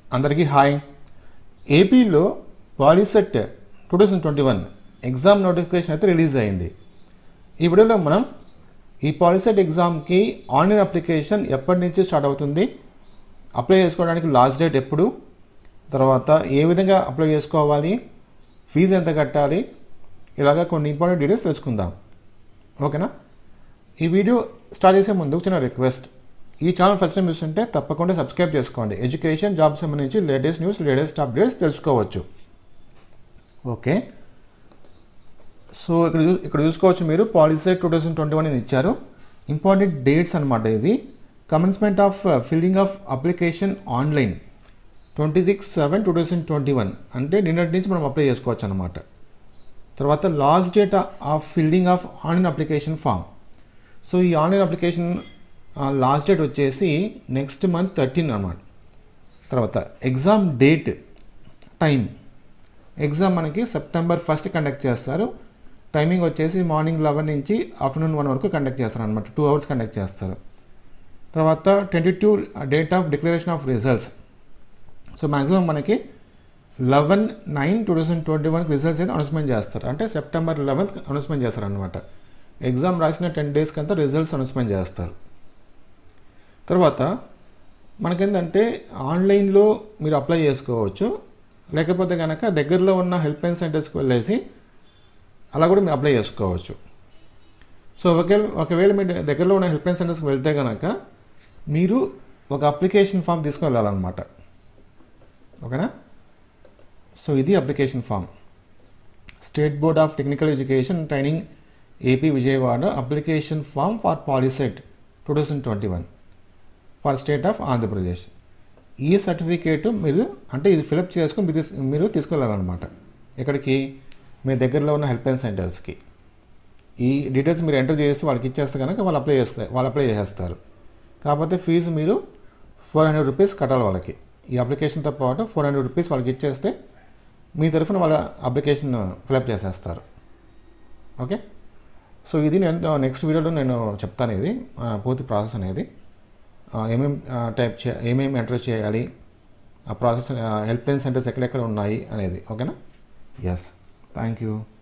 అందరికీ హాయ్ ఏపీలో POLYCET two thousand twenty one exam notification అయితే రిలీజ్ అయింది ఈ వీడియోలో మనం ఈ పాలిసెట్ ఎగ్జామ్కి ఆన్లైన్ అప్లికేషన్ ఎప్పటి నుంచి స్టార్ట్ అవుతుంది అప్లై చేసుకోవడానికి లాస్ట్ డేట్ ఎప్పుడు తర్వాత ఏ విధంగా అప్లై చేసుకోవాలి ఫీజు ఎంత కట్టాలి ఇలాగ కొన్ని ఇంపార్టెంట్ డీటెయిల్స్ తెలుసుకుందాం ఓకేనా ఈ వీడియో స్టార్ట్ చేసే ముందు చిన్న రిక్వెస్ట్ ఈ ఛానల్ ఫస్ట్ టైం చూస్తుంటే తప్పకుండా సబ్స్క్రైబ్ చేసుకోండి ఎడ్యుకేషన్ జాబ్ సంబంధించి లేటెస్ట్ న్యూస్ లేటెస్ట్ అప్డేట్స్ తెలుసుకోవచ్చు ఓకే సో ఇక్కడ చూ- ఇక్కడ చూసుకోవచ్చు మీరు policy two thousand twenty one ఇచ్చారు ఇంపార్టెంట్ డేట్స్ అనమాట ఇవి commencement of filling of application online twenty six seven two thousand twenty one అంటే నిన్నటి నుంచి మనం అప్లై చేసుకోవచ్చు అనమాట తర్వాత last date of filling of online application form so ఈ ఆన్లైన్ అప్లికేషన్ లాస్ట్ డేట్ వచ్చేసి నెక్స్ట్ మంత్ థర్టీన్ అనమాట తర్వాత ఎగ్జామ్ డేట్ టైం ఎగ్జామ్ మనకి సెప్టెంబర్ ఫస్ట్ కండక్ట్ చేస్తారు టైమింగ్ వచ్చేసి మార్నింగ్ లెవెన్ నుంచి ఆఫ్టర్నూన్ వన్ వరకు కండక్ట్ చేస్తారు అనమాట టూ అవర్స్ కండక్ట్ చేస్తారు తర్వాత twenty two date of declaration of results so maximum మనకి eleven nine two thousand twenty వన్కి రిజల్ట్స్ అయితే అనౌన్స్మెంట్ చేస్తారు అంటే సెప్టెంబర్ లెవెన్త్ అనౌన్స్మెంట్ చేస్తారు అనమాట ఎగ్జామ్ రాసిన టెన్ డేస్కి అంతా రిజల్ట్స్ అనౌన్స్మెంట్ చేస్తారు తర్వాత మనకేంటంటే ఆన్లైన్లో మీరు అప్లై చేసుకోవచ్చు లేకపోతే కనుక దగ్గరలో ఉన్న హెల్ప్ లైన్ సెంటర్స్కి వెళ్ళేసి అలా కూడా మీరు అప్లై చేసుకోవచ్చు సో ఒకవేళ ఒకవేళ మీ దగ్గరలో ఉన్న హెల్ప్ లైన్ సెంటర్స్కి వెళ్తే కనుక మీరు ఒక అప్లికేషన్ ఫామ్ తీసుకుని వెళ్ళాలన్నమాట ఓకేనా సో ఇది application form state board of technical education training AP Vijayawada application form for Polycet two thousand twenty one for state of Andhra Pradesh ఈ సర్టిఫికేట్ మీరు అంటే ఇది ఫిలప్ చేసుకుని మీరు తీస్- మీరు తీసుకెళ్ళాలన్నమాట ఎక్కడికి మీ దగ్గరలో ఉన్న హెల్ప్ లైన్ సెంటర్స్కి ఈ డీటెయిల్స్ మీరు ఎంటర్ చేసి వాళ్ళకి ఇచ్చేస్తే కనుక వాళ్ళు అప్లై చేస్తారు వాళ్ళు అప్లై చేసేస్తారు కాకపోతే ఫీజు మీరు ఫోర్ హండ్రెడ్ రూపీస్ కట్టాలి వాళ్ళకి ఈ అప్లికేషన్తో పాటు ఫోర్ హండ్రెడ్ రూపీస్ వాళ్ళకి ఇచ్చేస్తే మీ తరఫున వాళ్ళ అప్లికేషన్ ఫిలప్ చేసేస్తారు ఓకే సో ఇది నేను నెక్స్ట్ వీడియోలో నేను చెప్తాను ఇది ఆ, పూర్తి ప్రాసెస్ అనేది ఏమేమి టైప్ చే ఏమేమి ఎంటర్ చేయాలి ఆ ప్రాసెస్ హెల్ప్ లైన్ సెంటర్స్ ఎక్కడెక్కడ ఉన్నాయి అనేది ఓకేనా ఎస్ థ్యాంక్ యూ